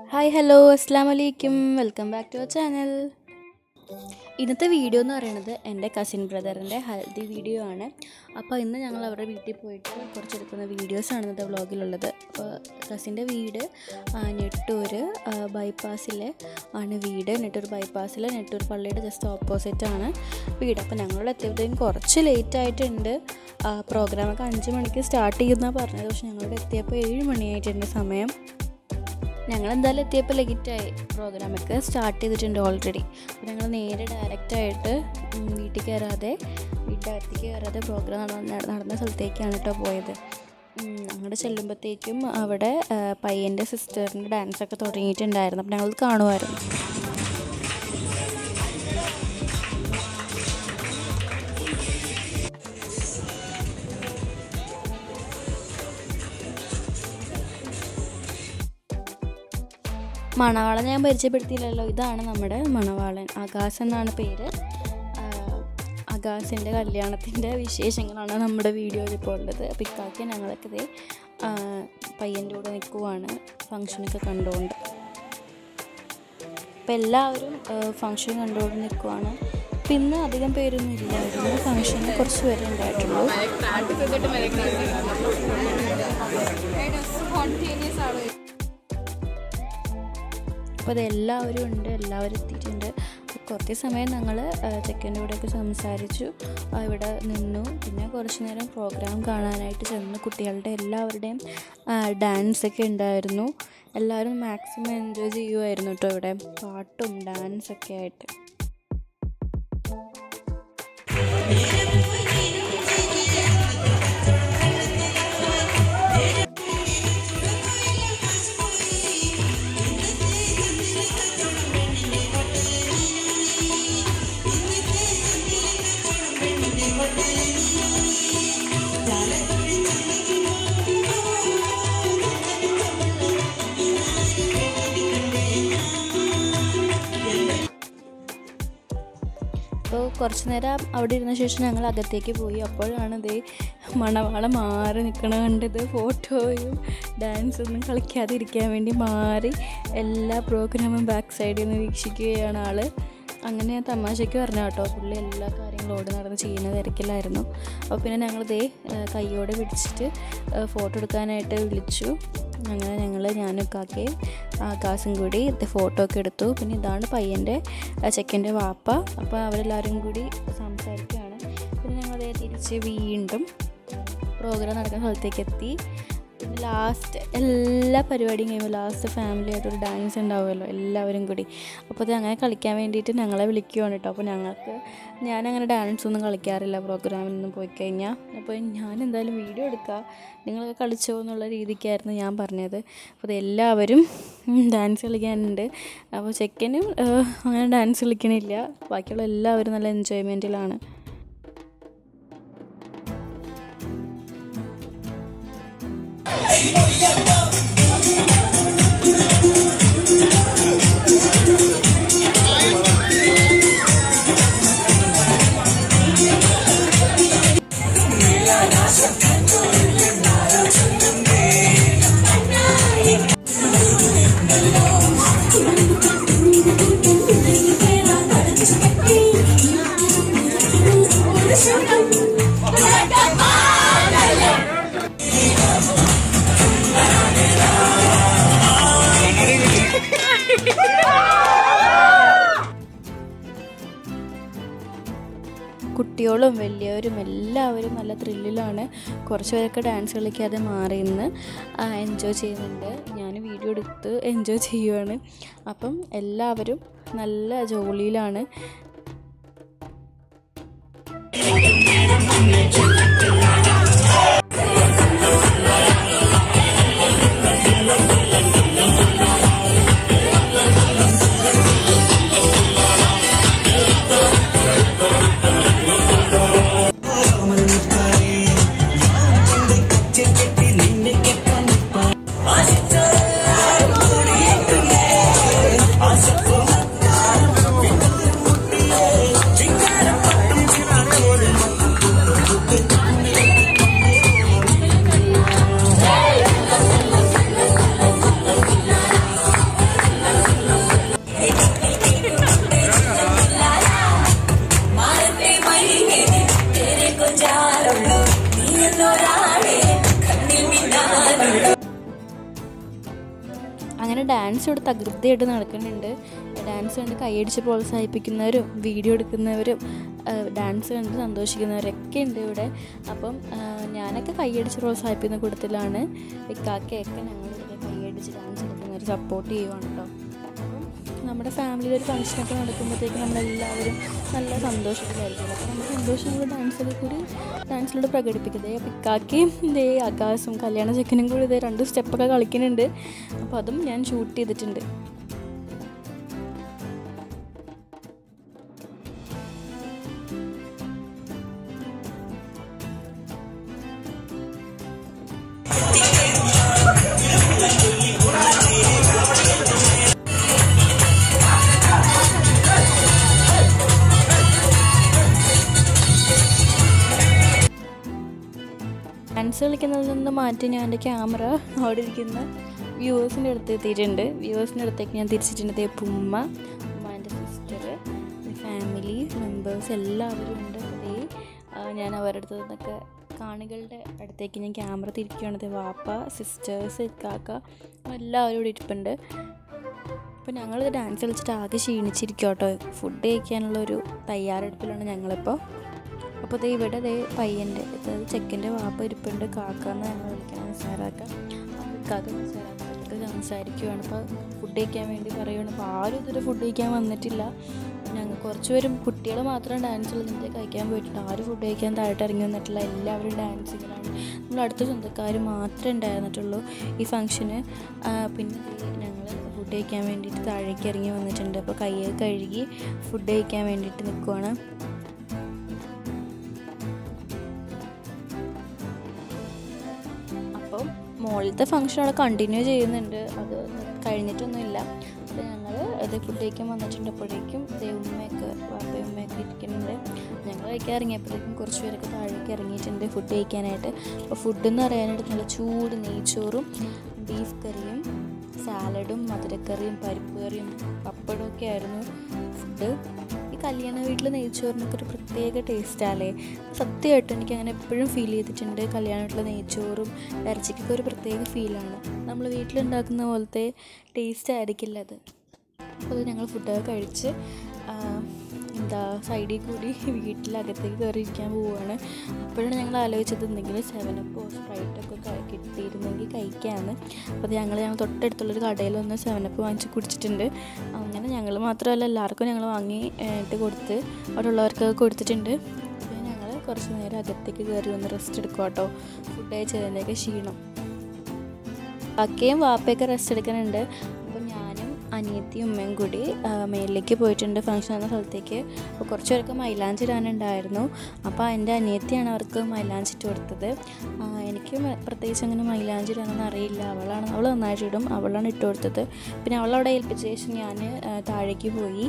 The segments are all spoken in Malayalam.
ഹായ് ഹലോ അസ്സാം വലൈക്കും welcome back to our channel ഇന്നത്തെ വീഡിയോ എന്ന് പറയുന്നത് എൻ്റെ കസിൻ ബ്രദറിൻ്റെ ഹൽദി വീഡിയോ ആണ് അപ്പോൾ ഇന്ന് ഞങ്ങൾ അവരുടെ വീട്ടിൽ പോയിട്ട് കുറച്ചെടുക്കുന്ന വീഡിയോസാണ് ഇന്നത്തെ വ്ളോഗിലുള്ളത് അപ്പോൾ കസിൻ്റെ വീട് ആ, നെട്ടൂർ ബൈപ്പാസിൽ ആണ് വീട് നെട്ടൂർ ബൈപ്പാസിൽ നെട്ടൂർ പള്ളിയുടെ ജസ്റ്റ് ഓപ്പോസിറ്റ് ആണ് വീട് അപ്പോൾ ഞങ്ങളുടെ എത്തിയപ്പോഴത്തേക്കും കുറച്ച് ലേറ്റ് ആയിട്ടുണ്ട് പ്രോഗ്രാമൊക്കെ അഞ്ച് മണിക്ക് സ്റ്റാർട്ട് ചെയ്യുന്നതാണ് പറഞ്ഞത് പക്ഷെ ഞങ്ങളുടെ എത്തിയപ്പോൾ ഏഴ് മണിയായിട്ടുണ്ട് സമയം ഞങ്ങൾ എന്തായാലും എത്തിയപ്പോൾ ലേറ്റായി പ്രോഗ്രാമൊക്കെ സ്റ്റാർട്ട് ചെയ്തിട്ടുണ്ട് ഓൾറെഡി അപ്പോൾ ഞങ്ങൾ നേരെ ഡയറക്റ്റായിട്ട് വീട്ടിൽ കയറാതെ വീട്ടിനകത്തേക്ക് കയറാതെ പ്രോഗ്രാം നടന്ന നടന്ന സ്ഥലത്തേക്കാണ് കേട്ടോ പോയത് ഉം, അങ്ങോട്ട് ചെല്ലുമ്പോഴത്തേക്കും അവിടെ ആ, പയ്യൻ്റെ സിസ്റ്ററിൻ്റെ ഡാൻസൊക്കെ തുടങ്ങിയിട്ടുണ്ടായിരുന്നു അപ്പോൾ ഞങ്ങൾ കാണുമായിരുന്നു മണവാളൻ ഞാൻ പരിചയപ്പെടുത്തിയില്ലല്ലോ ഇതാണ് നമ്മുടെ മണവാളൻ ആകാശ് എന്നാണ് പേര് ആകാശിൻ്റെ കല്യാണത്തിൻ്റെ വിശേഷങ്ങളാണ് നമ്മുടെ വീഡിയോയിൽ ഇപ്പോൾ ഉള്ളത് അപ്പോൾ ഇക്കാക്കി ഞങ്ങളൊക്കെ ഇതേ ആ, പയ്യൻ്റെ കൂടെ നിൽക്കുവാണ് ഫങ്ഷനൊക്കെ കണ്ടുകൊണ്ട് അപ്പോൾ എല്ലാവരും ഫങ്ഷൻ കണ്ടുകൊണ്ട് നിൽക്കുവാണ് അപ്പം ഇന്ന് അധികം പേരൊന്നും ഇല്ലായിരുന്നു ഫങ്ഷന് കുറച്ച് പേരെ ഉണ്ടായിട്ടുള്ളൂ അപ്പോൾ അത് എല്ലാവരും ഉണ്ട് എല്ലാവരും എത്തിയിട്ടുണ്ട് അപ്പോൾ കുറച്ച് സമയം ഞങ്ങൾ ചെക്കൻ്റെ കൂടെയൊക്കെ സംസാരിച്ചു ആ, ഇവിടെ നിന്നു പിന്നെ കുറച്ച് നേരം പ്രോഗ്രാം കാണാനായിട്ട് ചെന്ന് കുട്ടികളുടെ എല്ലാവരുടെയും ഡാൻസ് ഒക്കെ ഉണ്ടായിരുന്നു എല്ലാവരും മാക്സിമം എൻജോയ് ചെയ്യുമായിരുന്നു കേട്ടോ ഇവിടെ പാട്ടും ഡാൻസൊക്കെ ആയിട്ട് അപ്പോൾ കുറച്ച് നേരം അവിടെ ഇരുന്ന ശേഷം ഞങ്ങൾ അകത്തേക്ക് പോയി അപ്പോഴാണ് ഇത് മണവാള മാറി നിൽക്കണ കണ്ടത് ഫോട്ടോയും ഡാൻസൊന്നും കളിക്കാതെ ഇരിക്കാൻ വേണ്ടി മാറി എല്ലാ പ്രോഗ്രാമും ബാക്ക് സൈഡിൽ നിന്ന് വീക്ഷിക്കുകയാണ് ആള് അങ്ങനെ ഞാൻ തമാശയ്ക്ക് പറഞ്ഞു കേട്ടോ പുള്ളി എല്ലാ കാര്യങ്ങളും ഓടി നടന്ന് ചെയ്യുന്ന തിരക്കിലായിരുന്നു അപ്പോൾ പിന്നെ ഞങ്ങളിതേ കൈയോടെ പിടിച്ചിട്ട് ഫോട്ടോ എടുക്കാനായിട്ട് വിളിച്ചു അങ്ങനെ ഞങ്ങൾ ഞാനും കാക്കയും ആകാശും കൂടി ഇത് ഫോട്ടോ ഒക്കെ എടുത്തു പിന്നെ ഇതാണ് പയ്യൻ്റെ ചെക്കൻ്റെ വാപ്പ അപ്പോൾ അവരെല്ലാവരും കൂടി സംസാരിക്കുകയാണ് പിന്നെ ഞങ്ങളതേ തിരിച്ച് വീണ്ടും പ്രോഗ്രാം നടക്കുന്ന സ്ഥലത്തേക്ക് എത്തി പിന്നെ ലാസ്റ്റ് എല്ലാ പരിപാടിയും കഴിയുമ്പോൾ ലാസ്റ്റ് ഫാമിലി ആയിട്ടൊരു ഡാൻസ് ഉണ്ടാവുമല്ലോ എല്ലാവരും കൂടി അപ്പോൾ അത് അങ്ങനെ കളിക്കാൻ വേണ്ടിയിട്ട് ഞങ്ങളെ വിളിക്കുവാണ് കേട്ടോ അപ്പോൾ ഞങ്ങൾക്ക് ഞാനങ്ങനെ ഡാൻസ് ഒന്നും കളിക്കാറില്ല പ്രോഗ്രാമിൽ നിന്നും പോയി കഴിഞ്ഞാൽ അപ്പോൾ ഞാൻ എന്തായാലും വീഡിയോ എടുക്കാം നിങ്ങളൊക്കെ കളിച്ചോ എന്നുള്ള രീതിക്കായിരുന്നു ഞാൻ പറഞ്ഞത് അപ്പോൾ അത് എല്ലാവരും ഡാൻസ് കളിക്കാനുണ്ട് അപ്പോൾ ചെക്കനും ഏഹ്, അങ്ങനെ ഡാൻസ് കളിക്കണില്ല ബാക്കിയുള്ള എല്ലാവരും നല്ല എൻജോയ്മെൻറ്റിലാണ് കുട്ടികളും വലിയവരും എല്ലാവരും നല്ല ത്രില്ലിലാണ് കുറച്ച് പേരൊക്കെ ഡാൻസ് കളിക്കാതെ മാറി നിന്ന് എൻജോയ് ചെയ്യുന്നുണ്ട് ഞാൻ വീഡിയോ എടുത്ത് എൻജോയ് ചെയ്യുവാണ് അപ്പം എല്ലാവരും നല്ല ജോലിയിലാണ് ചിങ്കാരപ്പട്ടും ചിറാ അങ്ങനെ ഡാൻസ് ഇവിടെ തകൃതിയായിട്ട് നടക്കുന്നുണ്ട് ഡാൻസ് കണ്ട് കൈയടിച്ച് പ്രോത്സാഹിപ്പിക്കുന്നവരും വീഡിയോ എടുക്കുന്നവരും ഡാൻസ് കണ്ട് സന്തോഷിക്കുന്നവരൊക്കെ ഉണ്ട് ഇവിടെ അപ്പം ആ, ഞാനൊക്കെ കൈയടിച്ച് പ്രോത്സാഹിപ്പിക്കുന്ന കൂട്ടത്തിലാണ് ഇക്കാക്കയൊക്കെ ഞങ്ങളിവിടെ കൈയടിച്ച് ഡാൻസ് കളിക്കുന്നവർ സപ്പോർട്ട് ചെയ്യുവാണ് കേട്ടോ അപ്പം നമ്മുടെ ഫാമിലിയിൽ ഒരു ഫംഗ്ഷനൊക്കെ നടക്കുമ്പോഴത്തേക്ക് നമ്മളെല്ലാവരും നല്ല സന്തോഷത്തിലായിരിക്കും അപ്പോൾ നമ്മുടെ സന്തോഷം നമ്മൾ ഡാൻസിൽ കൂടി ഡാൻസിലൂടെ പ്രകടിപ്പിക്കുന്നത് അപ്പോൾ ഇക്കാക്കയും ഇതേ ആകാശവും കല്യാണ ചെക്കനും കൂടി ഇതേ രണ്ട് സ്റ്റെപ്പൊക്കെ കളിക്കുന്നുണ്ട് അപ്പോൾ അതും ഞാൻ ഷൂട്ട് ചെയ്തിട്ടുണ്ട് ഡാൻസ് കളിക്കുന്നതിൽ നിന്ന് മാറ്റി ഞാൻ എൻ്റെ ക്യാമറ അവിടെ ഇരിക്കുന്ന വ്യൂവേഴ്സിൻ്റെ അടുത്ത് എത്തിയിട്ടുണ്ട് വ്യൂവേഴ്സിൻ്റെ അടുത്തേക്ക് ഞാൻ തിരിച്ചിട്ടുണ്ട് ദേ ഇപ്പം ഉമ്മ ഉമ്മ എൻ്റെ സിസ്റ്റർ ഫാമിലി മെമ്പേഴ്സ് എല്ലാവരും ഉണ്ട് അതേ ഞാൻ അവരുടെ അടുത്ത് നിന്നൊക്കെ കാണികളുടെ അടുത്തേക്ക് ഞാൻ ക്യാമറ തിരിക്കുകയാണ് ദേ വാപ്പ സിസ്റ്റേഴ്സ് ഇക്കാക്ക എല്ലാവരും ഇവിടെ ഇരിപ്പുണ്ട് അപ്പോൾ ഞങ്ങൾ ഡാൻസ് കളിച്ചിട്ട് ആകെ ക്ഷീണിച്ചിരിക്കും കേട്ടോ ഫുഡ് കഴിക്കാനുള്ള ഒരു തയ്യാറെടുപ്പിലാണ് ഞങ്ങളിപ്പോൾ അപ്പോൾ ദേ ഇവിടെ ദേ പയ്യൻ്റെ അതായത് ചെക്കൻ്റെ വാപ്പ ഇരിപ്പുണ്ട് കാക്കാന്ന് ഞങ്ങൾ വിളിക്കണം നിസാറാക്ക അപ്പോൾ കാക്ക നിസാറാക്ക സംസാരിക്കുവാണ് അപ്പോൾ ഫുഡ് കഴിക്കാൻ വേണ്ടി പറയുകയാണ് അപ്പോൾ ആരും ഇതുവരെ ഫുഡ് കഴിക്കാൻ വന്നിട്ടില്ല ഞങ്ങൾ കുറച്ച് പേരും കുട്ടികൾ മാത്രം ഡാൻസ് കളിച്ചിട്ട് കഴിക്കാൻ പോയിട്ടുണ്ട് ആരും ഫുഡ് കഴിക്കാൻ താഴോട്ട് ഇറങ്ങി വന്നിട്ടില്ല എല്ലാവരും ഡാൻസിങ്ങിലാണ് നമ്മൾ അടുത്ത സ്വന്തക്കാർ മാത്രമേ ഉണ്ടായിരുന്നിട്ടുള്ളൂ ഈ ഫംഗ്ഷന് പിന്നെ ഞങ്ങൾ ഫുഡ് കഴിക്കാൻ വേണ്ടിയിട്ട് താഴേക്ക് ഇറങ്ങി വന്നിട്ടുണ്ട് അപ്പോൾ കയ്യൊക്കെ കഴുകി ഫുഡ് കഴിക്കാൻ വേണ്ടിയിട്ട് നിൽക്കുവാണ് അപ്പം മുകളിലത്തെ ഫംഗ്ഷൻ അവിടെ കണ്ടിന്യൂ ചെയ്യുന്നുണ്ട് അത് കഴിഞ്ഞിട്ടൊന്നുമില്ല അപ്പോൾ ഞങ്ങൾ അത് ഫുഡ് കഴിക്കാൻ വന്നിട്ടുണ്ടപ്പോഴേക്കും ഉമ്മയൊക്കെ വാപ്പയും ഉമ്മയൊക്കെ ഇരിക്കുന്നുണ്ട് ഞങ്ങൾ കഴിക്കാൻ ഇറങ്ങിയപ്പോഴേക്കും കുറച്ച് പേരൊക്കെ താഴേക്ക് ഇറങ്ങിയിട്ടുണ്ട് ഫുഡ് കഴിക്കാനായിട്ട് അപ്പോൾ ഫുഡ് എന്ന് പറയാനായിട്ട് നല്ല ചൂട് നെയ്ച്ചോറും ബീഫ് കറിയും സാലഡും മധുരക്കറിയും പരിപ്പ് കറിയും പപ്പടവും ഒക്കെ ആയിരുന്നു ഫുഡ് ഈ കല്യാണ വീട്ടിൽ നെയ്ച്ചോറിനൊക്കെ ഒരു പ്രത്യേക ടേസ്റ്റാലേ സത്യമായിട്ടും എനിക്ക് അങ്ങനെ എപ്പോഴും ഫീൽ ചെയ്തിട്ടുണ്ട് കല്യാണ വീട്ടിലെ നെയ്ച്ചോറും ഇറച്ചിക്കൊക്കെ ഒരു പ്രത്യേക ഫീലാണ് നമ്മൾ വീട്ടിലുണ്ടാക്കുന്ന പോലത്തെ ടേസ്റ്റ് ആയിരിക്കില്ല അത് അപ്പോൾ അത് ഞങ്ങൾ ഫുഡൊക്കെ കഴിച്ച് ആ, എന്താ സൈഡിൽ കൂടി വീട്ടിലകത്തേക്ക് കയറി ഇരിക്കാൻ പോവുകയാണ് അപ്പോഴാണ് ഞങ്ങൾ ആലോചിച്ചത് എന്തെങ്കിലും സെവനപ്പോ സ്പ്രൈറ്റൊക്കെ ക- കിട്ടിയിരുന്നെങ്കിൽ കഴിക്കാമെന്ന് അപ്പോൾ ഞങ്ങൾ ഞങ്ങൾ തൊട്ടടുത്തുള്ളൊരു കടയിൽ ഒന്ന് സെവനപ്പ് വാങ്ങിച്ച് കുടിച്ചിട്ടുണ്ട് അങ്ങനെ ഞങ്ങൾ മാത്രമല്ല എല്ലാവർക്കും ഞങ്ങൾ വാങ്ങി ഏ, ഇട്ട് കൊടുത്ത് അവിടെ ഉള്ളവർക്കൊക്കെ കൊടുത്തിട്ടുണ്ട് പിന്നെ ഞങ്ങൾ കുറച്ച് നേരം അകത്തേക്ക് കയറി ഒന്ന് റെസ്റ്റ് എടുക്കും കേട്ടോ ഫുഡ് കഴിച്ചതിൻ്റെയൊക്കെ ക്ഷീണം അക്കയും വാപ്പയൊക്കെ റെസ്റ്റ് എടുക്കുന്നുണ്ട് അപ്പോൾ ഞാനും അനിയത്തിയും ഉമ്മയും കൂടി ആ, മേലിലേക്ക് പോയിട്ടുണ്ട് ഫംഗ്ഷൻ എന്ന സ്ഥലത്തേക്ക് അപ്പോൾ കുറച്ച് പേർക്ക് മൈലാഞ്ചി ഇടാനുണ്ടായിരുന്നു അപ്പോൾ എൻ്റെ അനിയത്തിയാണ് അവർക്ക് മൈലാഞ്ചി ഇട്ട് കൊടുത്തത് ആ, എനിക്ക് മ- പ്രത്യേകിച്ച് അങ്ങനെ മൈലാഞ്ചി ഇടാനൊന്നും അറിയില്ല അവളാണ് അവൾ നന്നായിട്ട് ഇടും അവളാണ് ഇട്ട് കൊടുത്തത് പിന്നെ അവളവിടെ ഏൽപ്പിച്ച ശേഷം ഞാൻ ആ, താഴേക്ക് പോയി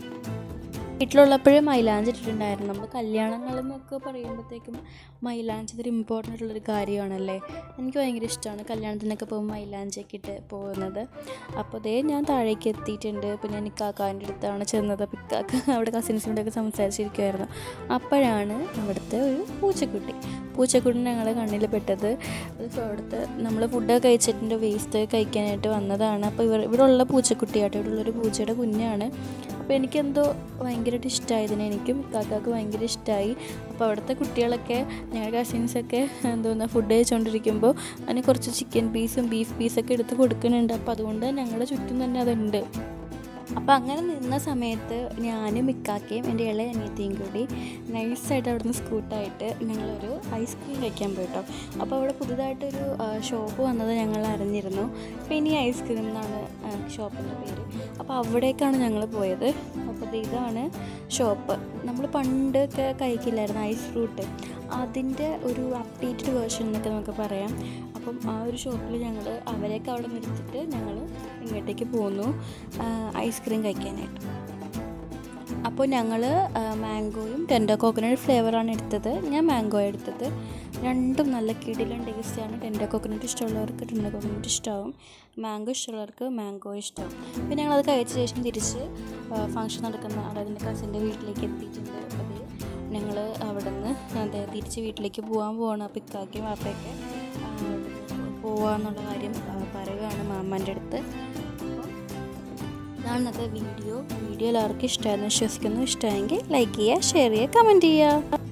വീട്ടിലുള്ളപ്പോഴും മൈലാഞ്ചി ഇട്ടിട്ടുണ്ടായിരുന്നു നമ്മൾ കല്യാണങ്ങൾ എന്നൊക്കെ പറയുമ്പോഴത്തേക്കും മൈലാഞ്ചി ഒരു ഇമ്പോർട്ടൻ്റ് ആയിട്ടുള്ളൊരു കാര്യമാണല്ലേ എനിക്ക് ഭയങ്കര ഇഷ്ടമാണ് കല്യാണത്തിനൊക്കെ പോകുമ്പോൾ മൈലാഞ്ചിയൊക്കെ ഇട്ട് പോകുന്നത് അപ്പോൾ അതേ ഞാൻ താഴേക്ക് എത്തിയിട്ടുണ്ട് അപ്പോൾ ഞാൻ ഇക്കാക്കാൻ്റെ അടുത്താണ് ചെന്നത് അപ്പോൾ ഇക്കാക്ക അവിടെ കസിൻസിനോടൊക്കെ സംസാരിച്ചിരിക്കുമായിരുന്നു അപ്പോഴാണ് അവിടുത്തെ ഒരു പൂച്ചക്കുട്ടി പൂച്ചക്കുട്ടി ഞങ്ങളുടെ കണ്ണിൽ പെട്ടത് അത് അവിടുത്തെ നമ്മൾ ഫുഡൊക്കെ കഴിച്ചിട്ടുണ്ട് വേസ്റ്റ് കഴിക്കാനായിട്ട് വന്നതാണ് അപ്പോൾ ഇവർ ഇവിടെ ഉള്ള പൂച്ചക്കുട്ടിയാട്ടോ ഇവിടെ ഉള്ളൊരു പൂച്ചയുടെ കുഞ്ഞാണ് അപ്പോൾ എനിക്കെന്തോ ഭയങ്കരമായിട്ട് ഇഷ്ടമായി ഇതിനെ എനിക്കും കാക്കാക്ക് ഭയങ്കര ഇഷ്ടമായി അപ്പോൾ അവിടുത്തെ കുട്ടികളൊക്കെ ഞങ്ങളുടെ കസിൻസൊക്കെ എന്തോന്നാ ഫുഡ് കഴിച്ചുകൊണ്ടിരിക്കുമ്പോൾ അതിന് കുറച്ച് ചിക്കൻ പീസും ബീഫ് പീസൊക്കെ എടുത്ത് കൊടുക്കുന്നുണ്ട് അപ്പോൾ അതുകൊണ്ട് ഞങ്ങളുടെ ചുറ്റും തന്നെ അതുണ്ട് അപ്പോൾ അങ്ങനെ നിന്ന സമയത്ത് ഞാനും ഇക്കാക്കയും എൻ്റെ ഇളയ അനിയത്തിയും കൂടി നൈസായിട്ട് അവിടുന്ന് സ്കൂട്ടായിട്ട് ഞങ്ങളൊരു ഐസ്ക്രീം കഴിക്കാൻ പോയിട്ടോ അപ്പോൾ അവിടെ പുതുതായിട്ടൊരു ഷോപ്പ് വന്നത് ഞങ്ങൾ അറിഞ്ഞിരുന്നു പിന്നെ ഐസ്ക്രീം എന്നാണ് ഷോപ്പിൻ്റെ പേര് അപ്പോൾ അവിടേക്കാണ് ഞങ്ങൾ പോയത് അപ്പോൾ ദേ ഇതാണ് ഷോപ്പ് നമ്മൾ പണ്ടൊക്കെ കഴിക്കില്ലായിരുന്നു ഐസ് ഫ്രൂട്ട് അതിൻ്റെ ഒരു അപ്ഡേറ്റഡ് വേർഷൻ എന്നൊക്കെ നമുക്ക് പറയാം അപ്പം ആ ഒരു ഷോപ്പിൽ ഞങ്ങൾ അവരെയൊക്കെ അവിടെ നിർത്തിയിട്ട് ഞങ്ങൾ ഇങ്ങോട്ടേക്ക് പോന്നു ഐസ്ക്രീം കഴിക്കാനായിട്ട് അപ്പോൾ ഞങ്ങൾ മാംഗോയും ടെൻഡോ കോക്കനട്ട് ഫ്ലേവറാണ് എടുത്തത് ഞാൻ മാംഗോ എടുത്തത് രണ്ടും നല്ല കിടിലൻ ടേസ്റ്റാണ് ടെൻഡോ കോക്കനട്ട് ഇഷ്ടമുള്ളവർക്ക് ടെൻഡോ കോക്കനട്ട് ഇഷ്ടമാവും മാംഗോ ഇഷ്ടമുള്ളവർക്ക് മാംഗോ ഇഷ്ടമാവും പിന്നെ ഞങ്ങളത് കഴിച്ച ശേഷം തിരിച്ച് ഫംഗ്ഷൻ നടക്കുന്ന അതായത് എൻ്റെ കസിൻ്റെ വീട്ടിലേക്ക് എത്തിയിട്ടുണ്ട് അത് ഞങ്ങൾ അവിടെ നിന്ന് അതായത് തിരിച്ച് വീട്ടിലേക്ക് പോകാൻ പോവാണ് അപ്പോൾ ഇക്കാക്കും വാപ്പയൊക്കെ പോവാന്നുള്ള കാര്യം ആ, പറയുകയാണ് മാമ്മൻ്റെ അടുത്ത് ഇതാണ് ഇന്നത്തെ വീഡിയോ വീഡിയോ എല്ലാവർക്കും ഇഷ്ടമായിരുന്നു വിശ്വസിക്കുന്നു ഇഷ്ടമെങ്കിൽ ലൈക്ക് ചെയ്യുക ഷെയർ ചെയ്യുക കമൻറ്റ് ചെയ്യുക